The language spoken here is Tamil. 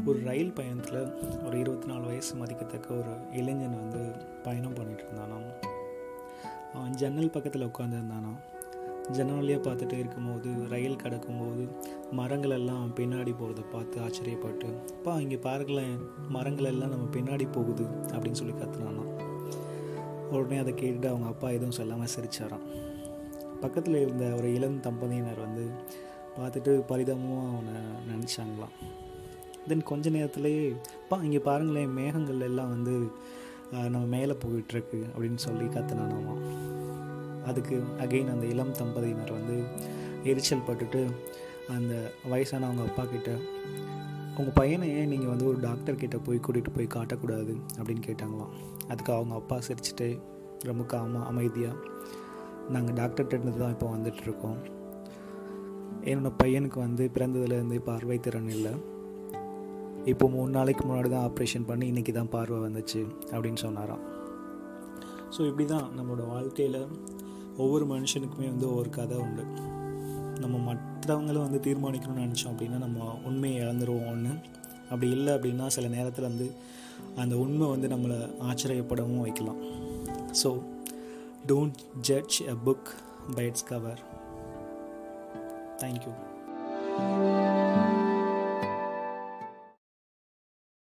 ஒரு ரயில் பயணத்தில் ஒரு இருபத்தி நாலு வயசு மதிக்கத்தக்க ஒரு இளைஞன் வந்து பயணம் பண்ணிகிட்டு இருந்தானாம் அவன் ஜன்னல் பக்கத்தில் உட்காந்துருந்தானா ஜன்னல் வழியாக பார்த்துட்டே இருக்கும்போது ரயில் கிடக்கும்போது மரங்கள் எல்லாம் பின்னாடி போகிறத பார்த்து ஆச்சரியப்பட்டு அப்பா இங்கே பாருங்களேன் மரங்கள் எல்லாம் நம்ம பின்னாடி போகுது அப்படின்னு சொல்லி கத்துனானா உடனே அதை கேட்டுட்டு அவங்க அப்பா எதுவும் சொல்லாமல் சிரிச்சாராம் பக்கத்தில் இருந்த ஒரு இளம் தம்பதியினர் வந்து பார்த்துட்டு பரிதாபமாக அவனை நினச்சாங்களாம் தென் கொஞ்ச நேரத்துலேயே அப்பா இங்கே பாருங்களேன் மேகங்கள் எல்லாம் வந்து ஆஹ், நம்ம மேலே போயிட்டுருக்கு அப்படின்னு சொல்லி கத்துனானாமா அதுக்கு அகைன் அந்த இளம் தம்பதியினர் வந்து எரிச்சல் பட்டுட்டு அந்த வயசானவங்க அப்பா கிட்ட உங்கள் பையனை ஏன் நீங்கள் வந்து ஒரு டாக்டர் கிட்ட போய் கூட்டிகிட்டு போய் காட்டக்கூடாது அப்படின்னு கேட்டாங்களாம் அதுக்கு அவங்க அப்பா சிரிச்சுட்டு ரொம்ப காமா அமைதியாக நாங்கள் டாக்டர்கிட்ட தான் இப்போ வந்துட்டுருக்கோம் என்னோட பையனுக்கு வந்து பிறந்ததுலேருந்து பார்வை திறன் இல்லை இப்போ மூணு நாளைக்கு முன்னாடி தான் ஆப்ரேஷன் பண்ணி இன்றைக்கி தான் பார்வை வந்துச்சு அப்படின்னு சொன்னாராம் ஸோ இப்படி தான் நம்மளோட வாழ்க்கையில் ஒவ்வொரு மனுஷனுக்குமே வந்து ஒவ்வொரு கதை உண்டு நம்ம மற்றவங்களும் வந்து தீர்மானிக்கணும்னு நினச்சோம் அப்படின்னா நம்ம உண்மையை இழந்துருவோம் ஒன்று அப்படி இல்லை அப்படின்னா சில நேரத்தில் வந்து அந்த உண்மை வந்து நம்மளை ஆச்சரியப்படவும் வைக்கலாம் so don't judge a book by its cover thank you